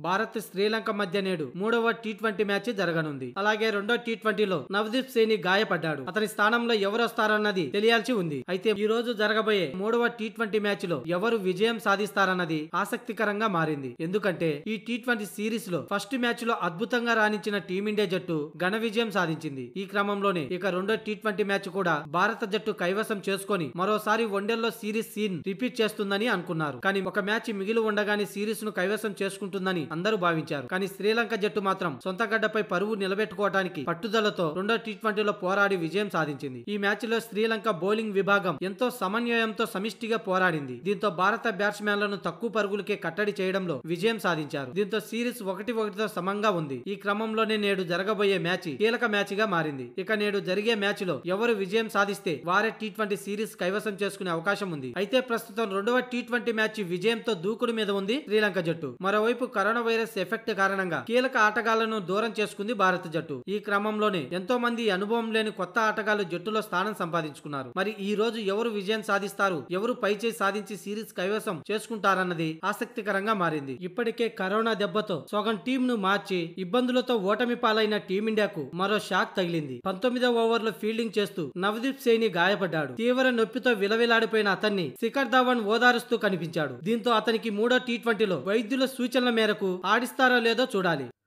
భారత్ శ్రీలంక మధ్య నేడు మూడవ టీ ట్వంటీ మ్యాచ్ జరగనుంది అలాగే రెండో టీ ట్వంటీలో నవదీప్ సైని గాయపడ్డాడు అతని స్థానంలో ఎవరు వస్తారన్నది తెలియాల్సి ఉంది అయితే ఈ రోజు జరగబోయే మూడవ టీ ట్వంటీ మ్యాచ్ లో ఎవరు విజయం సాధిస్తారన్నది ఆసక్తికరంగా మారింది ఎందుకంటే ఈ టీ ట్వంటీ సిరీస్ లో ఫస్ట్ మ్యాచ్ లో అద్భుతంగా రాణించిన టీమిండియా జట్టు ఘన విజయం సాధించింది ఈ క్రమంలోనే ఇక రెండో టీ ట్వంటీ మ్యాచ్ కూడా భారత జట్టు కైవసం చేసుకొని మరోసారి వన్డేల్లో సిరీస్ సీన్ రిపీట్ చేస్తుందని అనుకున్నారు కానీ ఒక మ్యాచ్ మిగిలి ఉండగానే సిరీస్ ను కైవసం చేసుకుంటుందని అందరూ భావించారు కానీ శ్రీలంక జట్టు మాత్రం సొంత గడ్డపై పరువు నిలబెట్టుకోవడానికి పట్టుదలతో రెండో టీ ట్వంటీలో పోరాడి విజయం సాధించింది ఈ మ్యాచ్ లో శ్రీలంక బౌలింగ్ విభాగం ఎంతో సమన్వయంతో సమిష్టిగా పోరాడింది దీంతో భారత బ్యాట్స్మెన్లను తక్కువ పరుగులకే కట్టడి చేయడంలో విజయం సాధించారు దీంతో సిరీస్ ఒకటి ఒకటితో సమంగా ఉంది ఈ క్రమంలోనే నేడు జరగబోయే మ్యాచ్ కీలక మ్యాచ్ గా మారింది ఇక నేడు జరిగే మ్యాచ్ లో ఎవరు విజయం సాధిస్తే వారే టీ ట్వంటీ సిరీస్ కైవసం చేసుకునే అవకాశం ఉంది అయితే ప్రస్తుతం రెండవ టీ ట్వంటీ మ్యాచ్ విజయంతో దూకుడు మీద ఉంది శ్రీలంక జట్టు మరోవైపు కరోనా వైరస్ ఎఫెక్ట్ కారణంగా కీలక ఆటగాళ్లను దూరం చేసుకుంది భారత జట్టు ఈ క్రమంలోనే ఎంతో మంది అనుభవం లేని కొత్త ఆటగాళ్లు జట్టులో స్థానం సంపాదించుకున్నారు మరి ఈ రోజు ఎవరు విజయం సాధిస్తారు ఎవరు పైచేయి సాధించి సిరీస్ కైవసం చేసుకుంటారన్నది ఆసక్తికరంగా మారింది ఇప్పటికే కరోనా దెబ్బతో సగం టీం ను మార్చి ఇబ్బందులతో ఓటమి పాలైన టీమిండియాకు మరో షాక్ తగిలింది పంతొమ్మిదవ ఓవర్ లో ఫీల్డింగ్ చేస్తూ నవదీప్ సైని గాయపడ్డాడు తీవ్ర నొప్పితో విలవిలాడిపోయిన అతన్ని శిఖర్ ధవన్ ఓదారుస్తూ కనిపించాడు దీంతో అతనికి మూడో టీ ట్వంటీలో వైద్యుల సూచనల మేరకు ఆడిస్తారో లేదో చూడాలి